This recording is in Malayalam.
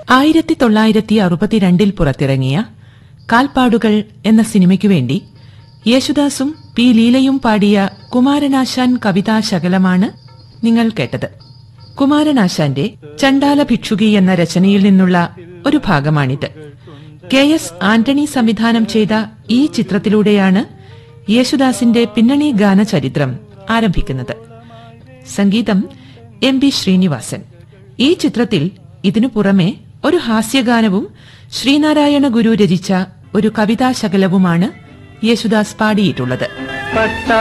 ആയിരത്തി തൊള്ളായിരത്തി അറുപത്തിരണ്ടിൽ പുറത്തിറങ്ങിയ കാൽപ്പാടുകൾ എന്ന സിനിമയ്ക്കു വേണ്ടി യേശുദാസും പി ലീലയും പാടിയ കുമാരനാശാൻ കവിതാ ശകലമാണ് നിങ്ങൾ കേട്ടത് കുമാരനാശാന്റെ ചണ്ടാല ഭിക്ഷുകി എന്ന രചനയിൽ നിന്നുള്ള ഒരു ഭാഗമാണിത് കെ എസ് ആന്റണി സംവിധാനം ചെയ്ത ഈ ചിത്രത്തിലൂടെയാണ് യേശുദാസിന്റെ പിന്നണി ഗാന ചരിത്രം ആരംഭിക്കുന്നത് സംഗീതം എം ബി ശ്രീനിവാസൻ ഈ ചിത്രത്തിൽ ഇതിനു പുറമെ ഒരു ഹാസ്യഗാനവും ശ്രീനാരായണ ഗുരു രചിച്ച ഒരു കവിതാശകലവുമാണ് യേശുദാസ് പാടിയിട്ടുള്ളത് പട്ട